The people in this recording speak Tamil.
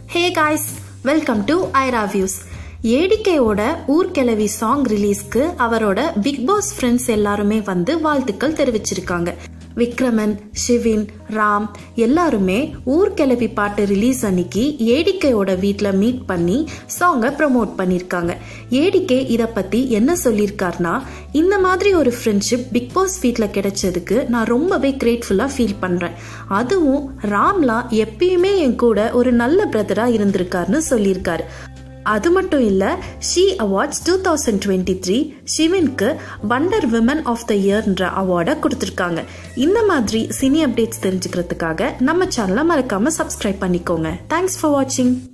hey guys welcome to Aira views ஏடிக்கையோட ஊர்கிழவி சாங் ரிலீஸ்க்கு அவரோட பிக் பாஸ் ஃப்ரெண்ட்ஸ் எல்லாருமே வந்து வாழ்த்துக்கள் தெரிவிச்சிருக்காங்க விக்ரமன் ஷிவின் ராம் எல்லாருமே ஊர்கிழவி பாட்டு ரிலீஸ் அன்னைக்கு ஏடிக்கையோட வீட்டில் மீட் பண்ணி சாங்கை ப்ரமோட் பண்ணியிருக்காங்க ஏடிகே இதை பற்றி என்ன சொல்லியிருக்காருனா இந்த மாதிரி ஒரு ஃப்ரெண்ட்ஷிப் பிக் பாஸ் வீட்டில் கிடைச்சதுக்கு நான் ரொம்பவே கிரேட்ஃபுல்லாக ஃபீல் பண்ணுறேன் அதுவும் ராம்லாம் எப்பயுமே என் கூட ஒரு நல்ல பிரதராக இருந்திருக்காருன்னு சொல்லியிருக்காரு அது மட்டும் இல்லை she awards two thousand twenty three ஷிவின்க்கு வண்டர் விமன் ஆஃப் த இயர்ன்ற அவார்டை கொடுத்துருக்காங்க இந்த மாதிரி சினி அப்டேட்ஸ் தெரிஞ்சுக்கிறதுக்காக நம்ம சேனலை மறக்காம சப்ஸ்கிரைப் பண்ணிக்கோங்க தேங்க்ஸ் ஃபார் வாட்சிங்